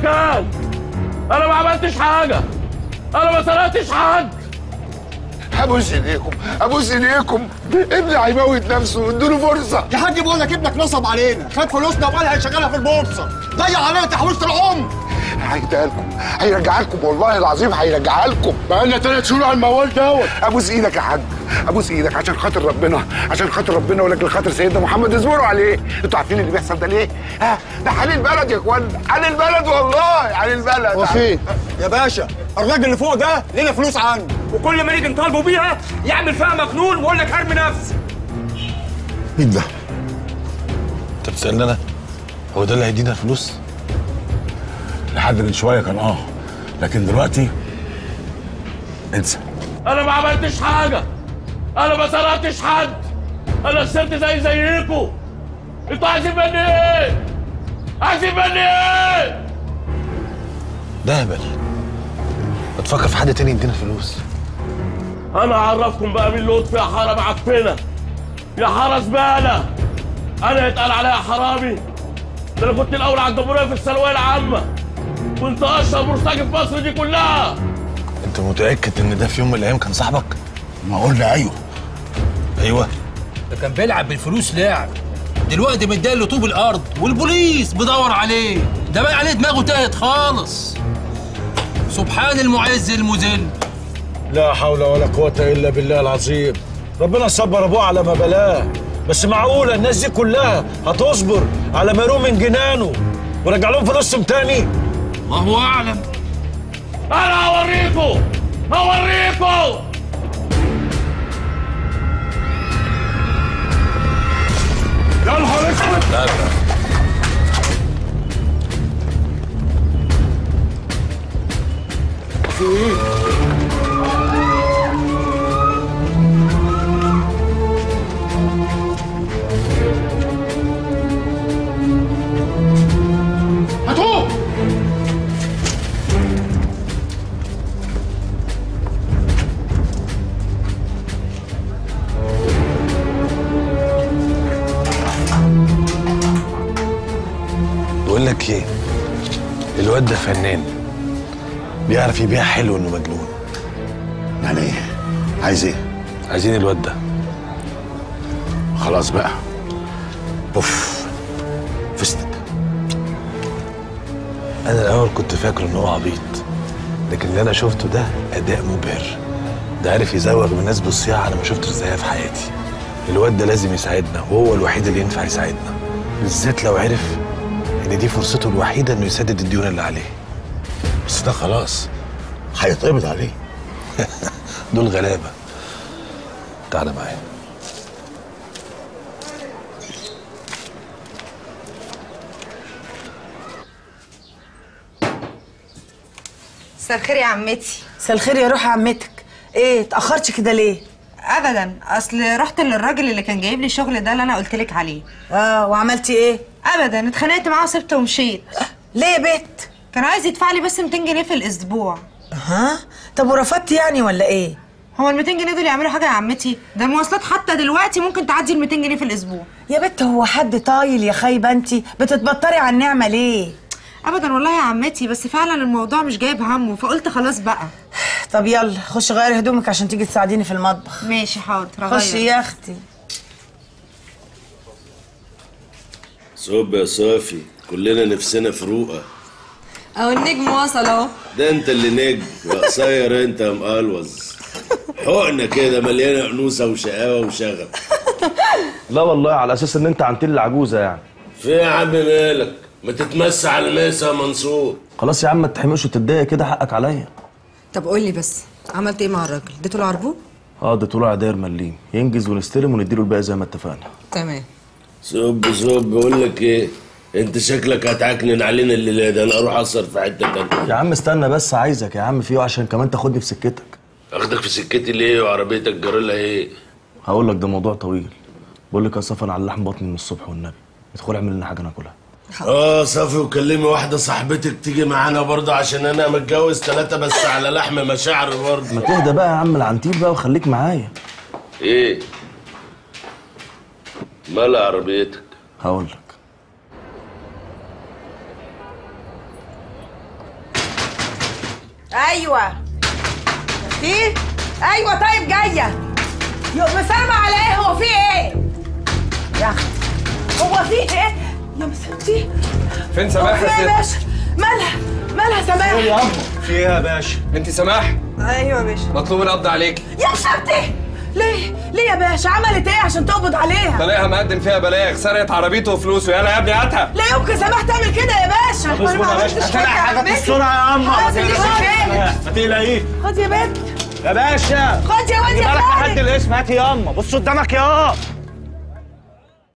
مكان انا ما عملتش حاجه انا ما سرقتش حد ابوس ايديكم ابوس ايديكم ابني هيموت نفسه ادوا فرصه يا حاج بقول لك ابنك نصب علينا خد فلوسنا وقال هيشغلها في البورصه ضيع علينا تحويشه العمر هيديها لكم هيرجعها لكم والله العظيم هيرجعها لكم بقالنا ثلاث شهور على الموال دوت ابوس ايدك يا حاج ابوس ايدك عشان خاطر ربنا عشان خاطر ربنا ولكن خاطر سيدنا محمد اصبروا عليه انتوا عارفين اللي بيحصل ده ليه؟ ها ده حال البلد يا اخوانا حال البلد والله حال البلد وفين يا باشا الراجل اللي فوق ده لينا فلوس عنده وكل ما نيجي نطالبه بيها يعمل فيها مجنون ويقول لك ارمي نفسي مين ده؟ انت بتسألني انا؟ هو ده اللي هيدينا الفلوس؟ لحد من شويه كان اه لكن دلوقتي انسى انا ما عملتش حاجه انا ما سرقتش حد انا صرت زي زيكم انتوا عايزين مني ايه عايزين مني ايه ده هبل بتفكر في حد تاني يدينا الفلوس انا اعرفكم بقى مين لطفي يا حاره معفنه يا حاره زباله انا يتقال عليا حرامي ده انا كنت الاول على الجمهوريه في الثانويه العامه كنت اشهر مرتجل في مصر دي كلها انت متأكد ان ده في يوم من الايام كان صاحبك؟ ما قلنا ايوه ايوه ده كان بيلعب بالفلوس لعب دلوقتي مديله له طوب الارض والبوليس بيدور عليه ده بقى عليه دماغه تاهت خالص سبحان المعز المذل لا حول ولا قوه الا بالله العظيم ربنا صبر ابوه على ما بلاه بس معقوله الناس دي كلها هتصبر على ما يروح من جنانه ورجع لهم فلوسهم تاني الله اعلم انا هوريكم هوريكم يا نهار اسود لا لا هاتوه بقول لك ايه الواد ده فنان بيعرف يبيع حلو انه مجنون يعني ايه عايز ايه عايزين الواد ده خلاص بقى بوف فستك انا الاول كنت فاكر ان هو عبيط لكن اللي انا شفته ده اداء مبهر ده عارف يزوغ من الناس بالصياعه انا ما شفتش زيها في حياتي الواد ده لازم يساعدنا وهو الوحيد اللي ينفع يساعدنا بالذات لو عرف ان دي فرصته الوحيده انه يسدد الديون اللي عليه بس ده خلاص هيتقبض عليه دول غلابه تعالى معايا مساء الخير يا عمتي مساء الخير يا روح عمتك ايه اتاخرتي كده ليه ابدا اصل رحت للراجل اللي كان جايب لي الشغل ده اللي انا قلت لك عليه اه وعملتي ايه ابدا اتخانقت معاه وسبته ومشيت ليه يا بت كان عايز يدفع لي بس 200 جنيه في الاسبوع ها طب ورفضتي يعني ولا ايه هو ال 200 جنيه دول يعملوا حاجه يا عمتي ده المواصلات حتى دلوقتي ممكن تعدي ال 200 جنيه في الاسبوع يا بت هو حد طايل يا خايبه انت بتتبطري على النعمه ليه ابدا والله يا عمتي بس فعلا الموضوع مش جايب همه فقلت خلاص بقى طب يلا خش غيري هدومك عشان تيجي تساعديني في المطبخ ماشي حاضر هغير. خشي يا اختي صب يا صافي كلنا نفسنا في رؤى اهو النجم وصل اهو ده انت اللي نجم وقصير انت يا مقلوظ حقنه كده مليانه انوثه وشقاوه وشغب لا والله على اساس ان انت عنتيل العجوزه يعني في يا عم مالك ما تتمس على الميسة يا منصور خلاص يا عم ما تحمقش وتتضايق كده حقك عليا طب قول لي بس عملت ايه مع الراجل اديته له عربون اه ده طلع داير مليم ينجز ونستلم ونديله الباقي زي ما اتفقنا تمام صب صب بقول لك ايه انت شكلك هتعكنن علينا الليله ده انا اروح اصر في حته تانيه يا عم استنى بس عايزك يا عم في إيه عشان كمان تاخدني في سكتك اخدك في سكتي ليه وعربيتك جرالها ايه هقول لك ده موضوع طويل بقول لك يا صفا انا على لحم بطني من الصبح والنبي ادخل اعمل لنا حاجه ناكلها اه صافي وكلمي واحده صاحبتك تيجي معانا برضه عشان انا متجوز ثلاثه بس على لحم مشاعر برضه ما تهدى بقى يا عم العنتيل بقى وخليك معايا ايه مال عربيتك هقول لك ايوه في ايوه طيب جايه يا مسلمة على ايه هو في ايه يا اختي هو في ايه يا مسلمتي فين هو سماح في ايه يا يا باشا مالها مالها سماح في ايه يا باشا انت سماح ايوه يا باشا مطلوب القبض عليك يا مسلمتي ليه ليه يا باشا عملت ايه عشان تقبض عليها طليقها مقدم فيها بلاغ سرقت عربيته وفلوسه يلا يا ابني هاتها لا يمكن سماح تعمل كده يا باشا طب اصبر أنا ما يا باشا. عملتش هتلاقي كده حاجة عمتي. تسترها يا أما. خد ما يا تقلقيش. باشا. ما تقلقيش خد يا بنت يا باشا خد يا واد يا بالك خالد. لحد الاسم هات يا اما بص قدامك يا